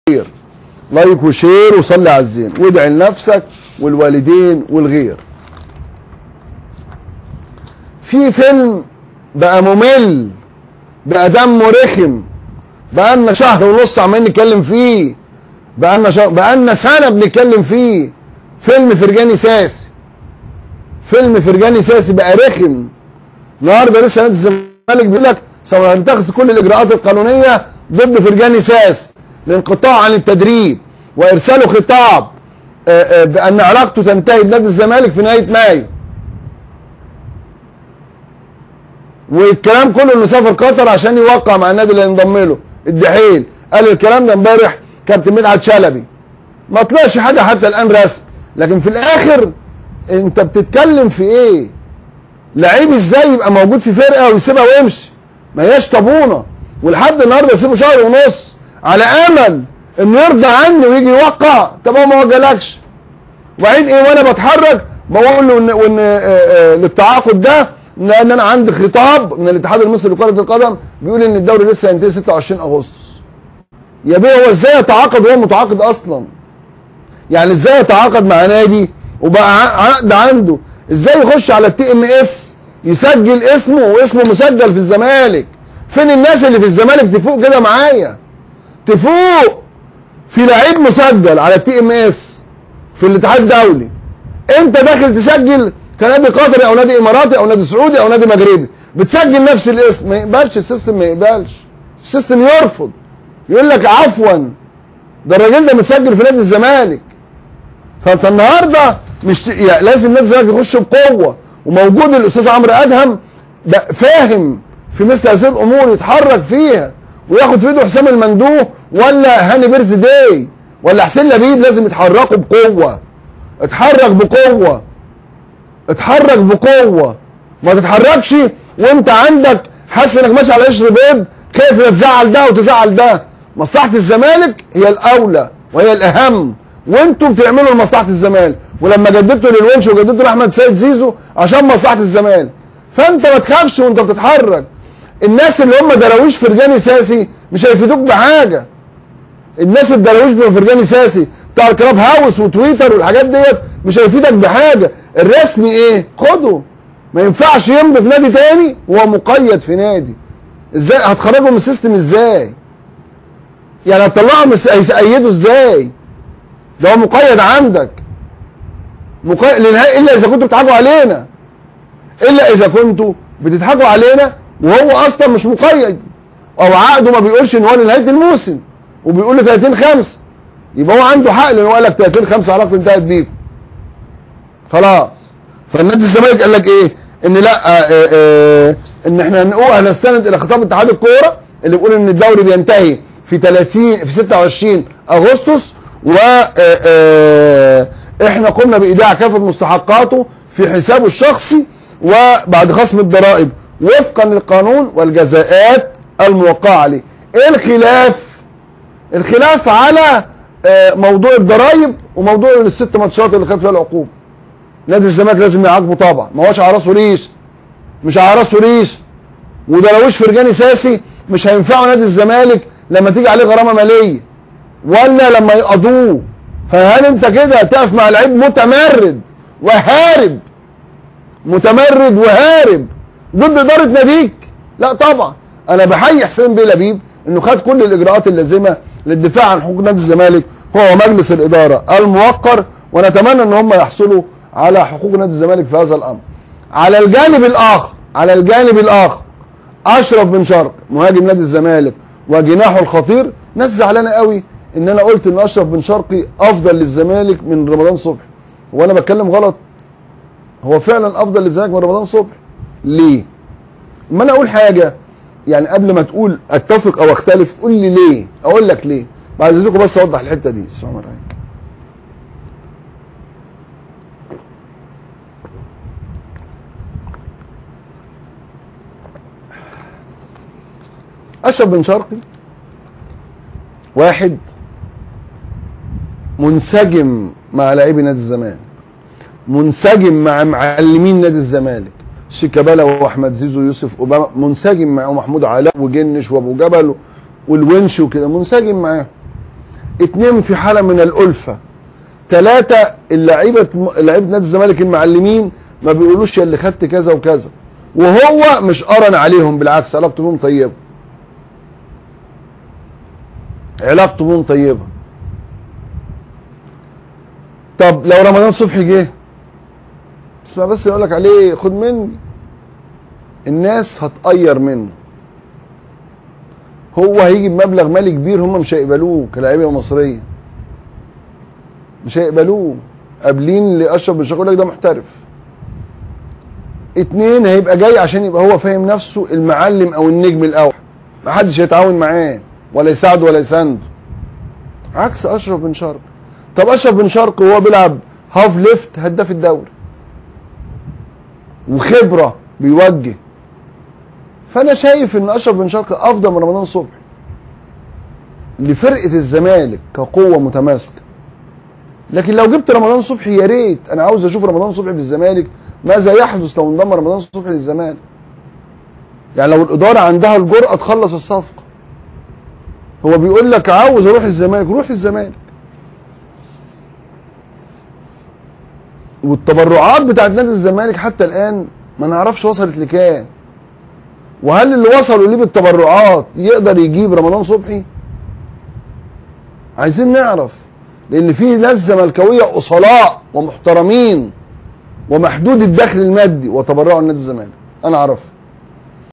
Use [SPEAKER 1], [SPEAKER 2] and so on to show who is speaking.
[SPEAKER 1] خير لايك وشير وصلي على الزين وادعي لنفسك والوالدين والغير في فيلم بقى ممل بقى دمه رخم بقى لنا شهر ونص عمالين نتكلم فيه بقى لنا شهر بقى لنا سنه بنتكلم فيه فيلم فرجاني ساسي فيلم فرجاني ساسي بقى رخم النهارده لسه نادي الزمالك بيقول لك سنتخذ كل الاجراءات القانونيه ضد فرجاني ساسي للانقطاع عن التدريب وارساله خطاب آه، آه، بان علاقته تنتهي بنادي الزمالك في نهايه مايو والكلام كله انه سافر قطر عشان يوقع مع النادي اللي ينضم له الدحيل قال الكلام ده امبارح كابتن مدحت شلبي ما طلعش حاجه حتى الان رسم لكن في الاخر انت بتتكلم في ايه لعيب ازاي يبقى موجود في فرقه ويسيبها ويمشي ما هياش طابونه ولحد النهارده يسيبه شهر ونص على امل انه يرضى عني ويجي يوقع طب هو ما وجالكش وبعدين ايه وانا بتحرك بقول له ان وان آه، آه، للتعاقد ده لان انا عندي خطاب من الاتحاد المصري لكره القدم بيقول ان الدوري لسه هينتهي 26 اغسطس يا بيه هو ازاي يتعاقد وهو متعاقد اصلا يعني ازاي يتعاقد مع نادي وبقى ع- عقد عنده ازاي يخش على التي ام اس يسجل اسمه واسمه مسجل في الزمالك فين الناس اللي في الزمالك تفوق كده معايا تفوق في لعيب مسجل على التي ام اس في الاتحاد الدولي انت داخل تسجل كنادي قطري او نادي اماراتي او نادي سعودي او نادي مغربي بتسجل نفس الاسم ما يقبلش السيستم ما يقبلش السيستم يرفض يقول لك عفوا ده الراجل ده متسجل في نادي الزمالك فانت النهارده مش ت- يعني لازم نادي الزمالك يخش بقوه وموجود الاستاذ عمرو ادهم بقى فاهم في مثل هذه الامور يتحرك فيها وياخد في ايده حسام المندوه ولا هاني بيرز داي ولا حسين لبيب لازم يتحركوا بقوه اتحرك بقوه اتحرك بقوه ما تتحركش وانت عندك حاسس انك ماشي على قشر بيض خايف لا تزعل ده وتزعل ده مصلحه الزمالك هي الاولى وهي الاهم وانتوا بتعملوا لمصلحه الزمالك ولما جددتوا للونش وجددتوا لاحمد سيد زيزو عشان مصلحه الزمالك فانت ما تخافش وانت بتتحرك الناس اللي هم دراويش فرجاني ساسي مش هيفيدوك بحاجه الناس الدراويش بتوع فرجاني ساسي بتاع الكلاب هاوس وتويتر والحاجات ديت مش هيفيدك بحاجه الرسمي ايه خده ما ينفعش يمضي في نادي تاني وهو مقيد في نادي ازاي هتخرجه من السيستم ازاي يعني هتطلعه من الس- هيأيده ازاي ده هو مقيد عندك مقيد للنهاية الا اذا كنتوا بتضحكوا علينا الا اذا كنتوا بتضحكوا علينا وهو اصلا مش مقيد او عقده ما بيقولش ان هو لنهايه الموسم وبيقول له 30 5 يبقى هو عنده حق لان هو قال لك 30 5 علاقته انتهت بيكم خلاص فالنادي الزمالك قال لك ايه ان لا آه آه آه ان احنا هنقول هنستند الى خطاب اتحاد الكوره اللي بيقول ان الدوري بينتهي في 30 في 26 اغسطس و آه، آه، احنا قمنا بايداع كافه مستحقاته في حسابه الشخصي وبعد خصم الضرائب وفقا للقانون والجزاءات الموقعه عليه ايه الخلاف الخلاف على آه، موضوع الضرائب وموضوع الست ماتشات اللي خد فيها العقوبه نادي الزمالك لازم يعاقبه طبعا ما هوش على راسه ريش مش على راسه ريش ودرويش فرجاني ساسي مش هينفعوا نادي الزمالك لما تيجي عليه غرامه ماليه ولا لما يقضوه فهل انت كده هتقف مع لعيب متمرد وهارب متمرد وهارب ضد اداره ناديك لا طبعا انا بحيي حسين بيه لبيب انه خد كل الاجراءات اللازمه للدفاع عن حقوق نادي الزمالك هو مجلس الاداره الموقر ونتمنى ان هم يحصلوا على حقوق نادي الزمالك في هذا الامر على الجانب الاخر على الجانب الاخر اشرف بن شرق مهاجم نادي الزمالك وجناحه الخطير ناس زعلانه قوي ان انا قلت ان اشرف بن شرقي افضل للزمالك من رمضان صبحي وانا بتكلم غلط هو فعلا افضل للزمالك من رمضان صبحي ليه ما انا اقول حاجه يعني قبل ما تقول اتفق او اختلف قول لي ليه اقول لك ليه بعد اذنكم بس اوضح الحته دي اسمعوا معايا اشرف بن شرقي واحد منسجم مع لاعبي نادي الزمالك منسجم مع معلمين نادي الزمالك شيكابالا واحمد زيزو ويوسف اوباما منسجم معاه محمود علاء وجنش وابو جبل والونش وكده منسجم معاه اتنين في حاله من الالفه ثلاثه اللعيبه لعيبه نادي الزمالك المعلمين ما بيقولوش يا اللي خدت كذا وكذا وهو مش قرن عليهم بالعكس علاقته بيهم طيبه علاقته بيهم طيبه طب لو رمضان صبحي جه اسمع بس اللي اقول لك عليه خد مني الناس هتقير منه هو هيجي بمبلغ مالي كبير هم مش هيقبلوه كلاعيبه مصريه مش هيقبلوه قابلين لاشرف بن شاكر يقول لك ده محترف اتنين هيبقى جاي عشان يبقى هو فاهم نفسه المعلم او النجم الاول محدش هيتعاون معاه ولا يساعده ولا يسانده عكس اشرف بن شرق طب اشرف بن شرق وهو بيلعب هاف ليفت هداف الدوري وخبره بيوجه فانا شايف ان اشرف بن شرقي افضل من رمضان صبحي لفرقه الزمالك كقوه متماسكه لكن لو جبت رمضان صبحي يا ريت انا عاوز اشوف رمضان صبحي في الزمالك ماذا يحدث لو انضم رمضان صبحي للزمالك يعني لو الاداره عندها الجرأه تخلص الصفقه هو بيقول لك عاوز اروح الزمالك روح الزمالك والتبرعات بتاعت نادي الزمالك حتى الان ما نعرفش وصلت لكام وهل اللي وصلوا ليه بالتبرعات يقدر يجيب رمضان صبحي عايزين نعرف لان في ناس زملكاويه اصلاء ومحترمين ومحدود الدخل المادي وتبرعوا لنادي الزمالك انا اعرف